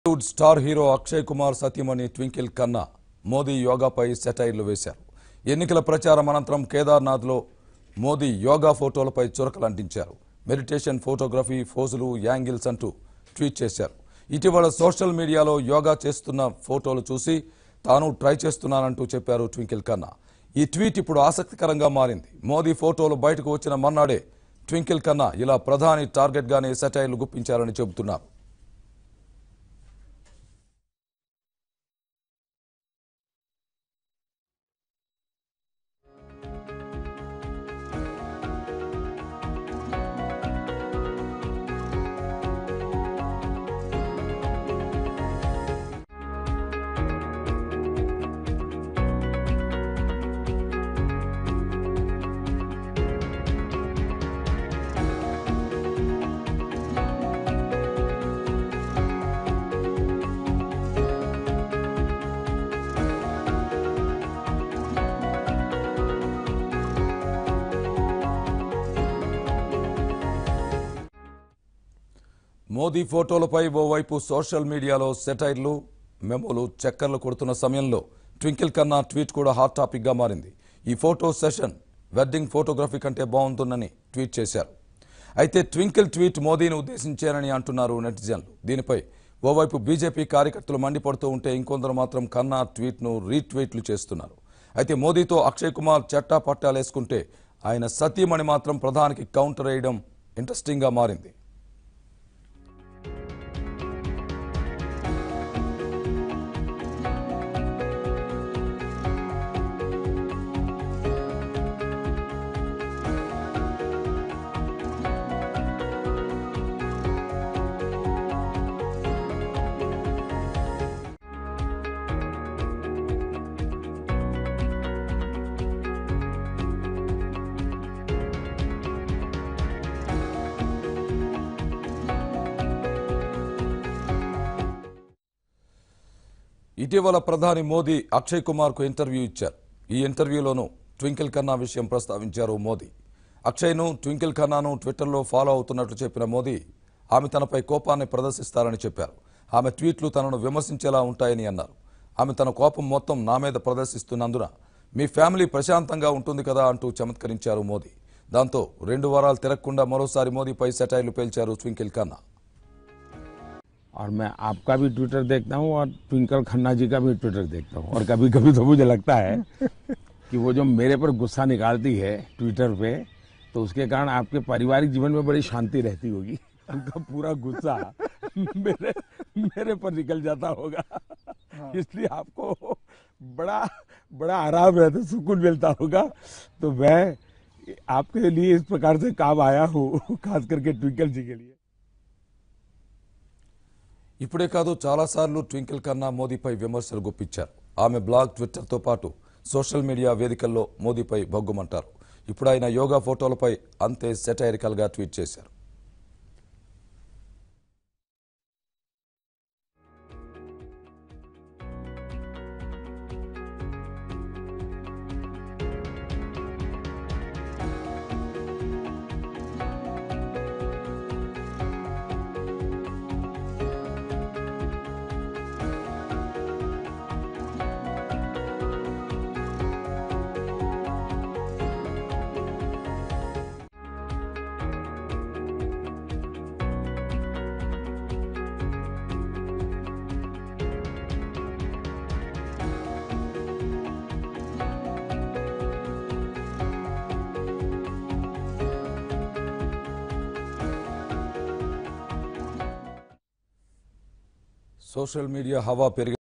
Bollywood star hero Akshay Kumar సతీమణి ట్వింకిల్ కన్నా మోదీ యోగాపై సెటైర్లు వేశారు ఎన్నికల ప్రచారం అనంతరం కేదార్నాథ్లో మోదీ యోగా ఫోటోలపై చురకలు అంటించారు మెడిటేషన్ ఫోటోగ్రఫీ ఫోజులు యాంగిల్స్ అంటూ ట్వీట్ చేశారు ఇటీవల సోషల్ మీడియాలో యోగా చేస్తున్న ఫోటోలు చూసి తాను ట్రై చేస్తున్నానంటూ చెప్పారు ట్వింకిల్ కన్నా ఈ ట్వీట్ ఇప్పుడు ఆసక్తికరంగా మారింది మోదీ ఫోటోలు బయటకు వచ్చిన మన్నాడే ట్వింకిల్ కన్నా ఇలా ప్రధాని టార్గెట్గానే సెటైర్లు గుప్పించారని చెబుతున్నారు మోదీ ఫోటోలపై ఓవైపు సోషల్ మీడియాలో సెటైర్లు మెమోలు చక్కర్లు కొడుతున్న సమయంలో ట్వింకిల్ కన్నా ట్వీట్ కూడా హాట్ టాపిక్గా మారింది ఈ ఫోటో సెషన్ వెడ్డింగ్ ఫోటోగ్రఫీ కంటే బాగుంటుందని ట్వీట్ చేశారు అయితే ట్వింకిల్ ట్వీట్ మోదీని ఉద్దేశించారని అంటున్నారు నెటిజన్లు దీనిపై ఓవైపు బీజేపీ కార్యకర్తలు మండిపడుతూ ఉంటే ఇంకొందరు మాత్రం కన్నా ట్వీట్ను రీట్వీట్లు చేస్తున్నారు అయితే మోదీతో అక్షయ్ కుమార్ చట్టా పట్టాలేసుకుంటే ఆయన సతీమణి మాత్రం ప్రధానికి కౌంటర్ వేయడం ఇంట్రెస్టింగ్గా మారింది ఇటీవల ప్రధాని మోదీ అక్షయ్ కుమార్కు ఇంటర్వ్యూ ఇచ్చారు ఈ ఇంటర్వ్యూలోనూ ట్వింకిల్ ఖన్నా విషయం ప్రస్తావించారు మోదీ అక్షయ్ను ట్వింకిల్ ఖన్నాను ట్విట్టర్లో ఫాలో అవుతున్నట్లు చెప్పిన మోదీ ఆమె తనపై కోపాన్ని ప్రదర్శిస్తారని చెప్పారు ఆమె ట్వీట్లు తనను విమర్శించేలా ఉంటాయని అన్నారు ఆమె తన కోపం మొత్తం నా మీద ప్రదర్శిస్తున్నందున మీ ఫ్యామిలీ ప్రశాంతంగా ఉంటుంది కదా అంటూ చమత్కరించారు మోదీ దాంతో రెండు వారాలు తిరగకుండా మరోసారి మోదీపై సెటైర్లు పేల్చారు ట్వింకిల్ ఖన్నా और मैं आपका भी ट्विटर देखता हूँ और ट्विंकल खन्ना जी का भी ट्विटर देखता हूँ और कभी कभी तो मुझे लगता है कि वो जो मेरे पर गुस्सा निकालती है ट्विटर पे तो उसके कारण आपके पारिवारिक जीवन में बड़ी शांति रहती होगी उनका पूरा गुस्सा मेरे मेरे पर निकल जाता होगा इसलिए आपको बड़ा बड़ा आराम रहता सुकून मिलता होगा तो मैं आपके लिए इस प्रकार से काम आया हूँ खास करके ट्विंकल जी के लिए ఇప్పుడే కాదు చాలాసార్లు ట్వింకిల్ కన్నా మోదీపై విమర్శలు గుప్పించారు ఆమె బ్లాగ్ ట్విట్టర్తో పాటు సోషల్ మీడియా వేదికల్లో మోదీపై బొగ్గుమంటారు ఇప్పుడు ఆయన యోగా ఫోటోలపై అంతే సెటైరికల్గా ట్వీట్ చేశారు సోషల్ మీడియా హవా పెరిగి